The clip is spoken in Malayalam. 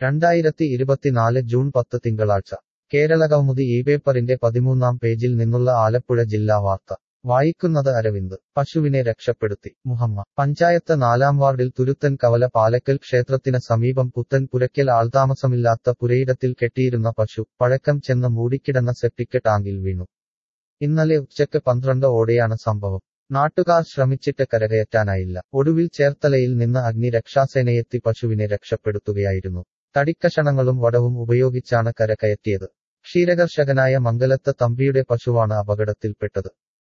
രണ്ടായിരത്തി ഇരുപത്തിനാല് ജൂൺ പത്ത് തിങ്കളാഴ്ച കേരളകൗമുദി ഈ പേപ്പറിന്റെ പതിമൂന്നാം പേജിൽ നിന്നുള്ള ആലപ്പുഴ ജില്ലാ വാർത്ത വായിക്കുന്നത് അരവിന്ദ് പശുവിനെ രക്ഷപ്പെടുത്തി മുഹമ്മ പഞ്ചായത്ത് നാലാം വാർഡിൽ തുരുത്തൻ കവല പാലക്കൽ ക്ഷേത്രത്തിന് സമീപം പുത്തൻ പുരയ്ക്കൽ ആൾതാമസമില്ലാത്ത പുരയിടത്തിൽ കെട്ടിയിരുന്ന പശു പഴക്കം ചെന്ന് മൂടിക്കിടന്ന സെപ്റ്റിക് ടാങ്കിൽ വീണു ഇന്നലെ ഉച്ചയ്ക്ക് പന്ത്രണ്ട് ഓടെയാണ് സംഭവം നാട്ടുകാർ ശ്രമിച്ചിട്ട് കരകയറ്റാനായില്ല ഒടുവിൽ ചേർത്തലയിൽ നിന്ന് അഗ്നിരക്ഷാസേനയെത്തി പശുവിനെ രക്ഷപ്പെടുത്തുകയായിരുന്നു തടിക്കഷണങ്ങളും വടവും ഉപയോഗിച്ചാണ് കരകയറ്റിയത് ക്ഷീരകർഷകനായ മംഗലത്ത് തമ്പിയുടെ പശുവാണ് അപകടത്തിൽപ്പെട്ടത്